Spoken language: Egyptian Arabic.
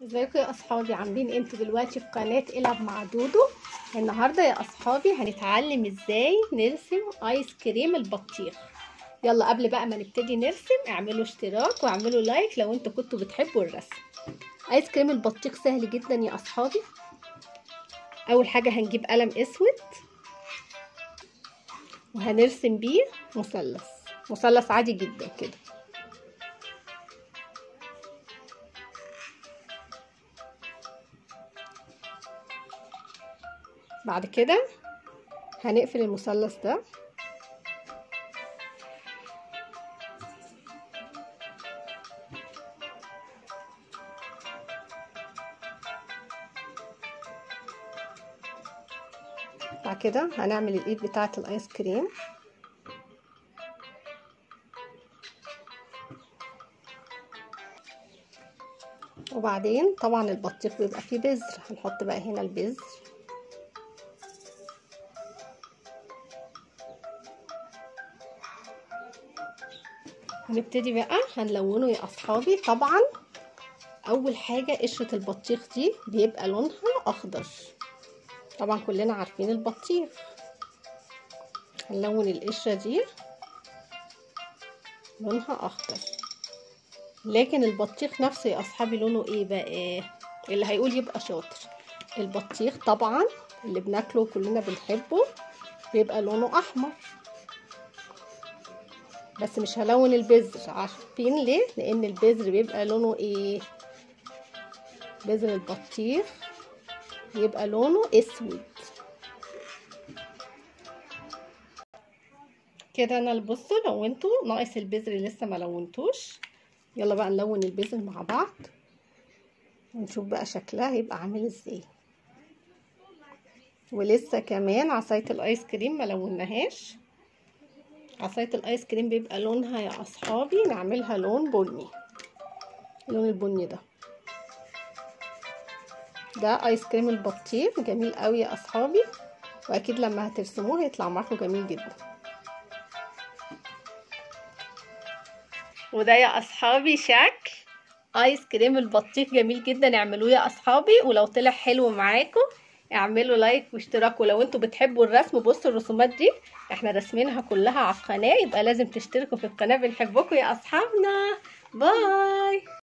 ازيكم يا اصحابي عاملين إيه انتوا دلوقتي في قناه العب مع دودو النهارده يا اصحابي هنتعلم ازاي نرسم ايس كريم البطيخ يلا قبل بقى ما نبتدي نرسم اعملوا اشتراك واعملوا لايك لو انتوا كنتوا بتحبوا الرسم ايس كريم البطيخ سهل جدا يا اصحابي اول حاجه هنجيب قلم اسود وهنرسم بيه مثلث مثلث عادي جدا كده بعد كده هنقفل المثلث ده بعد كده هنعمل الايد بتاعه الايس كريم وبعدين طبعا البطيخ بيبقى فيه بذر هنحط بقى هنا البذر هنبتدي بقى هنلونه يا اصحابي طبعا اول حاجه قشره البطيخ دي بيبقى لونها اخضر طبعا كلنا عارفين البطيخ هنلون القشره دي لونها اخضر لكن البطيخ نفسه يا اصحابي لونه ايه بقى اللي هيقول يبقى شاطر البطيخ طبعا اللي بناكله كلنا بنحبه بيبقى لونه احمر بس مش هلون البذر عارفين ليه لان البذر بيبقى لونه ايه بذر البطيخ بيبقى لونه اسود كده انا بصوا لونته ناقص البذر لسه ما لونتوش يلا بقى نلون البذر مع بعض ونشوف بقى شكلها هيبقى عامل ازاي ولسه كمان عصايه الايس كريم ما لوناهاش عصايه الايس كريم بيبقى لونها يا اصحابي نعملها لون بني اللون البني ده ده ايس كريم البطيخ جميل قوي يا اصحابي واكيد لما هترسموه هيطلع معاكم جميل جدا وده يا اصحابي شكل ايس كريم البطيخ جميل جدا اعملوه يا اصحابي ولو طلع حلو معاكم اعملوا لايك واشتراك ولو انتوا بتحبوا الرسم بصوا الرسومات دي احنا رسمينها كلها على القناه يبقى لازم تشتركوا في القناه بنحبكم يا اصحابنا باي